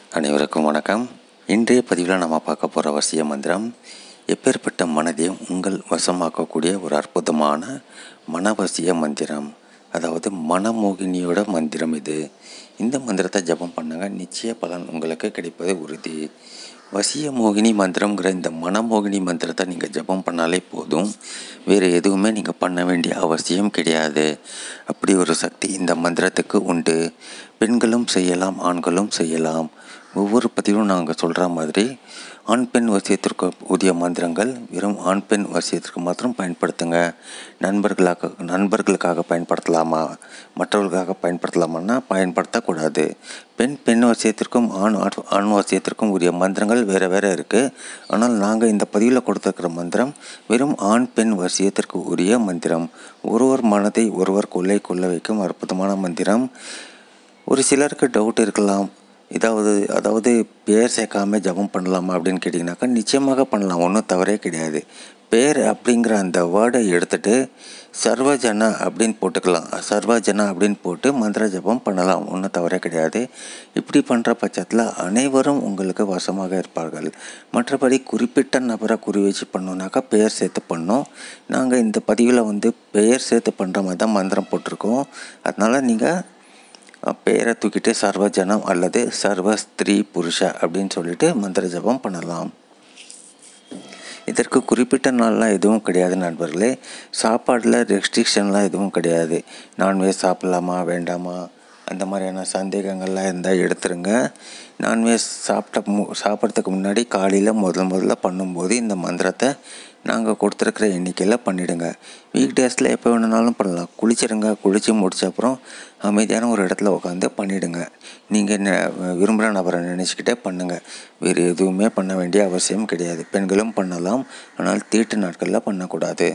அனைவருக்கும் வணக்கம் இன்றைய பதிவில் நம்ம பார்க்க போகிற வசிய மந்திரம் எப்பேற்பட்ட மனதையும் உங்கள் வசமாக்கக்கூடிய ஒரு அற்புதமான மனவசிய மந்திரம் அதாவது மனமோகினியோட மந்திரம் இது இந்த மந்திரத்தை ஜபம் பண்ணுங்க நிச்சய பலன் உங்களுக்கு கிடைப்பது உறுதி வசிய மோகினி மந்திரங்கிற இந்த மனமோகினி மந்திரத்தை நீங்கள் ஜபம் பண்ணாலே போதும் வேறு எதுவுமே நீங்கள் பண்ண வேண்டிய அவசியம் கிடையாது அப்படி ஒரு சக்தி இந்த மந்திரத்துக்கு உண்டு பெண்களும் செய்யலாம் ஆண்களும் செய்யலாம் ஒவ்வொரு பதிவும் நாங்கள் சொல்கிற மாதிரி ஆண் பெண் வசியத்திற்கு உரிய மந்திரங்கள் வெறும் ஆண் பெண் வசியத்திற்கு மாத்திரம் பயன்படுத்துங்க நண்பர்களாக நண்பர்களுக்காக பயன்படுத்தலாமா மற்றவர்களுக்காக பயன்படுத்தலாமான்னா பயன்படுத்தக்கூடாது பெண் பெண் வசியத்திற்கும் ஆண் ஆண் ஆண் வசியத்திற்கும் உரிய மந்திரங்கள் வேறு வேறு இருக்குது ஆனால் நாங்கள் இந்த பதிவில் கொடுத்துருக்கிற மந்திரம் வெறும் ஆண் பெண் வசியத்திற்கு உரிய மந்திரம் ஒருவர் மனதை ஒருவர் கொள்ளை கொள்ள வைக்கும் அற்புதமான மந்திரம் ஒரு சிலருக்கு டவுட் இருக்கலாம் இதாவது அதாவது பேர் சேர்க்காம ஜபம் பண்ணலாமா அப்படின்னு கேட்டிங்கனாக்கா நிச்சயமாக பண்ணலாம் ஒன்றும் தவறே கிடையாது பேர் அப்படிங்கிற அந்த வேர்டை எடுத்துகிட்டு சர்வஜன அப்படின்னு போட்டுக்கலாம் சர்வஜன அப்படின்னு போட்டு மந்திர ஜபம் பண்ணலாம் ஒன்றும் தவறே கிடையாது இப்படி பண்ணுற பட்சத்தில் அனைவரும் உங்களுக்கு வசமாக இருப்பார்கள் மற்றபடி குறிப்பிட்ட நபரை குறி வச்சு பண்ணோன்னாக்கா பெயர் சேர்த்து பண்ணோம் நாங்கள் இந்த பதிவில் வந்து பெயர் சேர்த்து பண்ணுற மாதிரி தான் மந்திரம் போட்டிருக்கோம் அதனால் நீங்கள் பெயரை தூக்கிட்டு சர்வஜனம் அல்லது சர்வ ஸ்திரீ புருஷ அப்படின்னு சொல்லிட்டு மந்திர ஜபம் பண்ணலாம் இதற்கு குறிப்பிட்ட நாள்லாம் எதுவும் கிடையாது நண்பர்களே சாப்பாடில் ரெஸ்ட்ரிக்ஷன்லாம் எதுவும் கிடையாது நான்வெஜ் சாப்பிட்லாமா வேண்டாமா அந்த மாதிரியான சந்தேகங்கள்லாம் இருந்தால் எடுத்துருங்க நான்வெஜ் சாப்பிட்ட மு சாப்பிட்றதுக்கு முன்னாடி காலையில் முதல் முதல்ல பண்ணும்போது இந்த மந்திரத்தை நாங்கள் கொடுத்துருக்குற எண்ணிக்கையில் பண்ணிவிடுங்க வீக் டேஸில் எப்போ வேணுனாலும் பண்ணலாம் குளிச்சிருங்க குளித்து முடிச்ச அப்புறம் அமைதியான ஒரு இடத்துல உட்காந்து பண்ணிவிடுங்க நீங்கள் ந விரும்புகிற நபரை நினச்சிக்கிட்டே பண்ணுங்கள் வேறு எதுவுமே பண்ண வேண்டிய அவசியம் கிடையாது பெண்களும் பண்ணலாம் ஆனால் தீட்டு நாட்களில் பண்ணக்கூடாது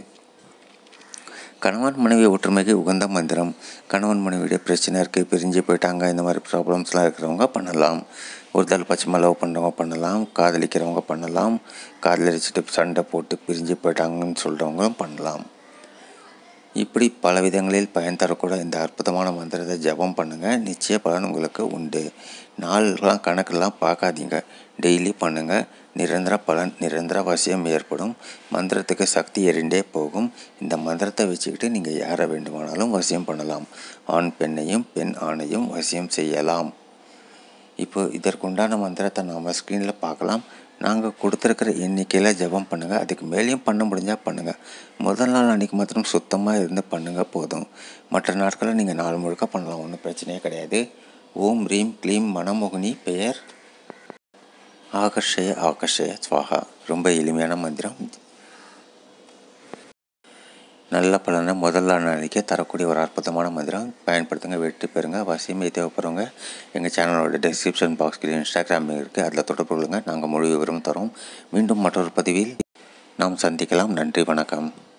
கணவன் மனைவி ஒற்றுமைக்கு உகந்த மந்திரம் கணவன் மனைவியுடைய பிரச்சனை இருக்குது பிரிஞ்சு போயிட்டாங்க இந்த மாதிரி ப்ராப்ளம்ஸ்லாம் இருக்கிறவங்க பண்ணலாம் ஒரு தலை பச்சை லவ் பண்ணுறவங்க பண்ணலாம் காதலிக்கிறவங்க பண்ணலாம் காதலிச்சுட்டு சண்டை போட்டு பிரிஞ்சு போயிட்டாங்கன்னு சொல்கிறவங்களும் பண்ணலாம் இப்படி பல விதங்களில் பயன் தரக்கூட இந்த அற்புதமான மந்திரத்தை ஜபம் பண்ணுங்கள் நிச்சய பலன் உங்களுக்கு உண்டு நாள்லாம் கணக்கெல்லாம் பார்க்காதீங்க டெய்லி பண்ணுங்கள் நிரந்தர பலன் நிரந்தர வசியம் ஏற்படும் மந்திரத்துக்கு சக்தி எறிண்டே போகும் இந்த மந்திரத்தை வச்சுக்கிட்டு நீங்கள் யாரை வேண்டுமானாலும் வசியம் பண்ணலாம் ஆண் பெண்ணையும் பெண் ஆணையும் வசியம் செய்யலாம் இப்போ இதற்குண்டான மந்திரத்தை நாம் ஸ்க்ரீனில் பார்க்கலாம் நாங்கள் கொடுத்துருக்கிற எண்ணிக்கையில் ஜபம் பண்ணுங்கள் அதுக்கு மேலேயும் பண்ண முடிஞ்சால் பண்ணுங்கள் முதல் நாள் அன்றைக்கி மாத்திரம் சுத்தமாக இருந்து பண்ணுங்கள் போதும் மற்ற நாட்களில் நீங்கள் நாள் முழுக்க பண்ணலாம் ஒன்றும் பிரச்சனையே கிடையாது ஓம் ரீம் க்ளீம் மனமோகினி பெயர் ஆகர்ஷய ஆகர்ஷய ஸ்வாகா ரொம்ப எளிமையான மந்திரம் நல்ல பலனை முதல் நாள் அன்றைக்கே தரக்கூடிய ஒரு அற்புதமான மந்திரம் பயன்படுத்துங்க வெற்றி பெறுங்க வசியமை தேவைப்படுறவங்க எங்கள் சேனலோட டிஸ்கிரிப்ஷன் பாக்ஸ்க்கு இன்ஸ்டாகிராம் இருக்குது அதில் தொடர்பு கொள்ளுங்கள் நாங்கள் முழு விவரம் தரோம் மீண்டும் மற்றொரு பதிவில் நாம் சந்திக்கலாம் நன்றி வணக்கம்